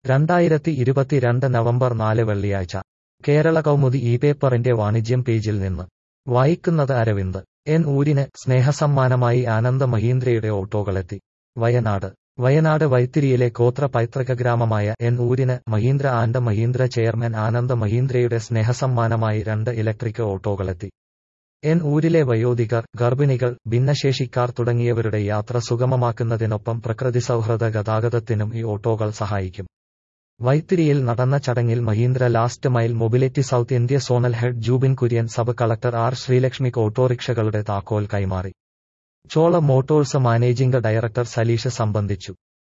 രണ്ടായിരത്തി ഇരുപത്തിരണ്ട് നവംബർ നാല് വെള്ളിയാഴ്ച കേരള കൗമുദി ഈ പേപ്പറിന്റെ വാണിജ്യം പേജിൽ നിന്ന് വായിക്കുന്നത് അരവിന്ദ് എൻ ഊരിന് സ്നേഹസമ്മാനമായി ആനന്ദ മഹീന്ദ്രയുടെ ഓട്ടോകളെത്തി വയനാട് വയനാട് വൈത്തിരിയിലെ ഗോത്ര പൈതൃക ഗ്രാമമായ എൻ ഊരിന് മഹീന്ദ്ര ആൻഡ് മഹീന്ദ്ര ചെയർമാൻ ആനന്ദ് മഹീന്ദ്രയുടെ സ്നേഹസമ്മാനമായി രണ്ട് ഇലക്ട്രിക് ഓട്ടോകളെത്തി എൻ ഊരിലെ വയോധികർ ഗർഭിണികൾ ഭിന്നശേഷിക്കാർ തുടങ്ങിയവരുടെ യാത്ര സുഗമമാക്കുന്നതിനൊപ്പം പ്രകൃതി സൗഹൃദ ഗതാഗതത്തിനും ഈ ഓട്ടോകൾ സഹായിക്കും വൈത്തിരിയിൽ നടന്ന ചടങ്ങിൽ Mahindra last mile mobility south India zonal head Jubin Kurian sub collector R ശ്രീലക്ഷ്മിക്ക് ഓട്ടോറിക്ഷകളുടെ താക്കോൽ കൈമാറി Chola motors managing director Saleesh സംബന്ധിച്ചു